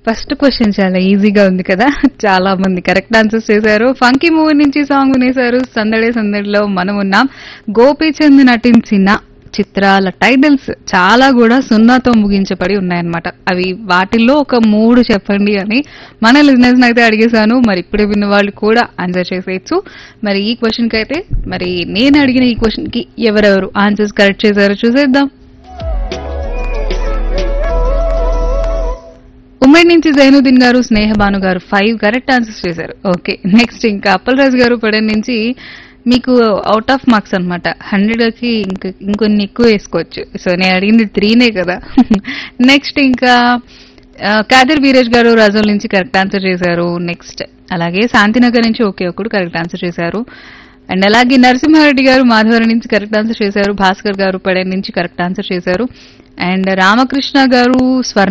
first question చాలా ఈజీగా ఉంది కదా చాలా మంది కరెక్ట్ ఆన్సర్స్ చేశారు ఫంకీ మూవీ నుంచి సాంగ్ వినేశారు సందడే సందడిలో మనం ఉన్నాం గోపీచంద్ నటించిన చిత్రాల టైటిల్స్ చాలా కూడా సున్నాతో ముగించబడి ఉన్నాయన్నమాట అవి వాటిల్లో ఒక మూడు చెప్పండి అని మన లిజినెస్ అయితే అడిగేశాను మరి ఇప్పుడే విన్న వాళ్ళు కూడా ఆన్సర్ చేసేయచ్చు మరి ఈ క్వశ్చన్ కి అయితే మరి నేను అడిగిన ఈ క్వశ్చన్ కి ఎవరెవరు ఆన్సర్స్ కరెక్ట్ చేశారో చూసేద్దాం ఉమ్మడి నుంచి Zainuddin garu Snehabanu garu five correct answers చేశారు ఓకే నెక్స్ట్ ఇంకా అప్పలరాజు గారు పడన్ నుంచి మీకు అవుట్ ఆఫ్ మార్క్స్ అనమాట హండ్రెడ్ కి ఇంక ఇంకొన్ని ఎక్కువ వేసుకోవచ్చు సో నేను అడిగింది త్రీనే కదా నెక్స్ట్ ఇంకా ఆ, కాదర్ వీరేష్ గారు రాజోల్ నుంచి కరెక్ట్ ఆన్సర్ చేశారు నెక్స్ట్ అలాగే శాంతినగర్ నుంచి ఒకే ఒకడు కరెక్ట్ ఆన్సర్ చేశారు అండ్ అలాగే నరసింహారెడ్డి గారు మాధవరం నుంచి కరెక్ట్ ఆన్సర్ చేశారు భాస్కర్ గారు పడే నుంచి కరెక్ట్ ఆన్సర్ చేశారు అండ్ రామకృష్ణ గారు స్వర్ణ